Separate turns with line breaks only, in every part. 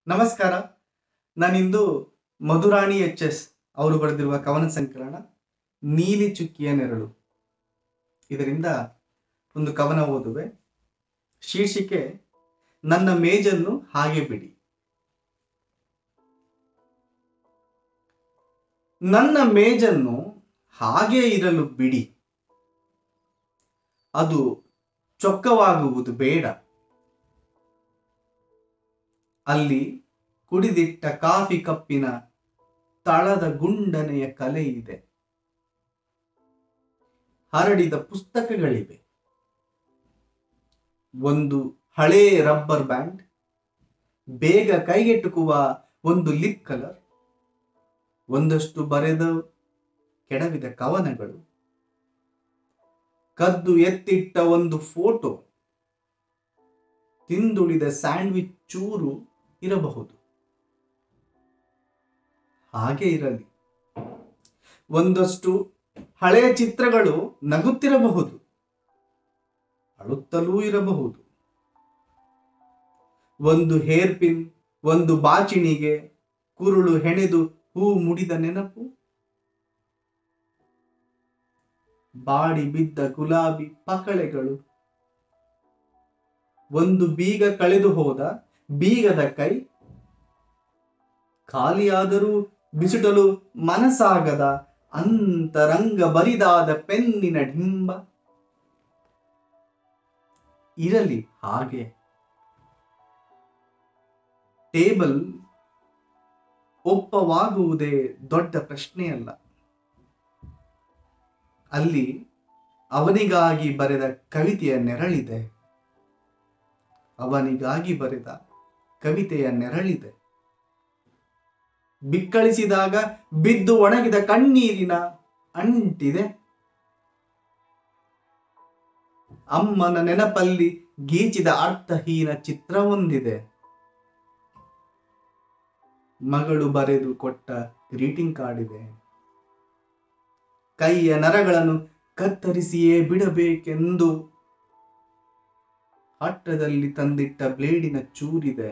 ನಮಸ್ಕಾರ ನಾನಿಂದು ಮಧುರಾಣಿ H S ಅವರು ಬರೆದಿರುವ ಕವನ ಸಂಕಲನ ನೀಲಿ ಚುಕ್ಕಿಯ ನೆರಳು ಇದರಿಂದ ಒಂದು ಕವನ ಓದುವೆ ಶೀರ್ಷಿಕೆ ನನ್ನ ಮೇಜನ್ನು ಹಾಗೆ ಬಿಡಿ ನನ್ನ ಮೇಜನ್ನು ಹಾಗೆ ಇರಲು ಬಿಡಿ ಅದು ಚೊಕ್ಕವಾಗುವುದು ಬೇಡ ಅಲ್ಲಿ ಕುಡಿದಿಟ್ಟ ಕಾಫಿ ಕಪ್ಪಿನ ತಳದ ಗುಂಡನೆಯ ಕಲೆ ಇದೆ ಹರಡಿದ ಪುಸ್ತಕಗಳಿವೆ ಒಂದು ಹಳೇ ರಬ್ಬರ್ ಬ್ಯಾಂಡ್ ಬೇಗ ಕೈಗೆಟುಕುವ ಒಂದು ಲಿಪ್ ಕಲರ್ ಒಂದಷ್ಟು ಬರೆದ ಕೆಡವಿದ ಕವನಗಳು ಕದ್ದು ಎತ್ತಿಟ್ಟ ಒಂದು ಫೋಟೋ ತಿಂದುಳಿದ ಸ್ಯಾಂಡ್ವಿಚ್ ಚೂರು ಇರಬಹುದು ಹಾಗೆ ಇರಲಿ ಒಂದಷ್ಟು ಹಳೆಯ ಚಿತ್ರಗಳು ನಗುತ್ತಿರಬಹುದು ಅಳುತ್ತಲೂ ಇರಬಹುದು ಒಂದು ಹೇರ್ ಪಿನ್ ಒಂದು ಬಾಚಿಣಿಗೆ ಕುರುಳು ಹೆಣೆದು ಹೂ ಮುಡಿದ ನೆನಪು ಬಾಡಿ ಬಿದ್ದ ಗುಲಾಬಿ ಪಕಳೆಗಳು ಒಂದು ಬೀಗ ಕಳೆದು ಹೋದ ಬೀಗದ ಕೈ ಖಾಲಿಯಾದರೂ ಬಿಸುಟಲು ಮನಸಾಗದ ಅಂತರಂಗ ಬರಿದಾದ ಪೆನ್ನಿನ ಡಿಂಬ ಇರಲಿ ಹಾಗೆ ಟೇಬಲ್ ಒಪ್ಪವಾಗುವುದೇ ದೊಡ್ಡ ಪ್ರಶ್ನೆಯಲ್ಲ ಅಲ್ಲಿ ಅವನಿಗಾಗಿ ಬರೆದ ಕವಿತೆಯ ನೆರಳಿದೆ ಅವನಿಗಾಗಿ ಬರೆದ ಕವಿತೆಯ ನೆರಳಿದೆ ಬಿಕ್ಕಳಿಸಿದಾಗ ಬಿದ್ದು ಒಣಗಿದ ಕಣ್ಣೀರಿನ ಅಂಟಿದೆ ಅಮ್ಮನ ನೆನಪಲ್ಲಿ ಗೀಚಿದ ಅರ್ಥಹೀನ ಚಿತ್ರವೊಂದಿದೆ ಮಗಳು ಬರೆದು ಕೊಟ್ಟ ಗ್ರೀಟಿಂಗ್ ಕಾರ್ಡ್ ಇದೆ ಕೈಯ ನರಗಳನ್ನು ಕತ್ತರಿಸಿಯೇ ಬಿಡಬೇಕೆಂದು ಹಟ್ಟದಲ್ಲಿ ತಂದಿಟ್ಟ ಬ್ಲೇಡಿನ ಚೂರಿದೆ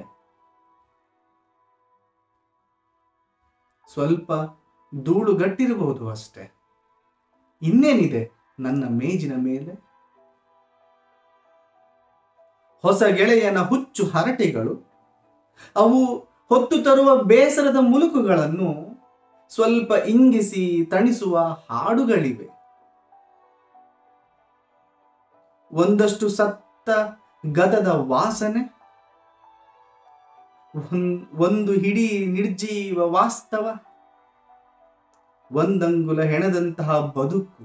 ಸ್ವಲ್ಪ ಧೂಳು ಗಟ್ಟಿರಬಹುದು ಅಷ್ಟೆ ಇನ್ನೇನಿದೆ ನನ್ನ ಮೇಜಿನ ಮೇಲೆ ಹೊಸ ಗೆಳೆಯನ ಹುಚ್ಚು ಹರಟೆಗಳು ಅವು ಹೊತ್ತು ತರುವ ಬೇಸರದ ಮುಲುಕುಗಳನ್ನು ಸ್ವಲ್ಪ ಇಂಗಿಸಿ ತಣಿಸುವ ಹಾಡುಗಳಿವೆ ಒಂದಷ್ಟು ಸತ್ತ ಗದದ ವಾಸನೆ ಒಂದು ಹಿಡಿ ನಿರ್ಜೀವ ವಾಸ್ತವ ಒಂದಂಗುಲ ಹೆಣದಂತಹ ಬದುಕು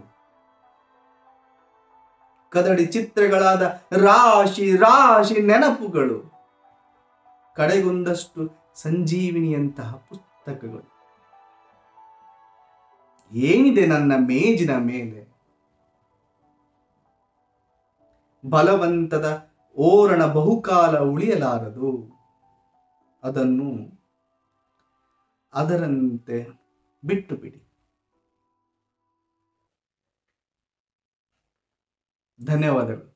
ಕದಡಿ ಚಿತ್ರಗಳಾದ ರಾಶಿ ರಾಶಿ ನೆನಪುಗಳು ಕಡೆಗೊಂದಷ್ಟು ಸಂಜೀವಿನಿಯಂತಹ ಪುಸ್ತಕಗಳು ಏನಿದೆ ನನ್ನ ಮೇಜಿನ ಮೇಲೆ ಬಲವಂತದ ಓರಣ ಬಹುಕಾಲ ಉಳಿಯಲಾರದು ಅದನ್ನು ಅದರಂತೆ ಬಿಟ್ಟು ಬಿಡಿ ಧನ್ಯವಾದಗಳು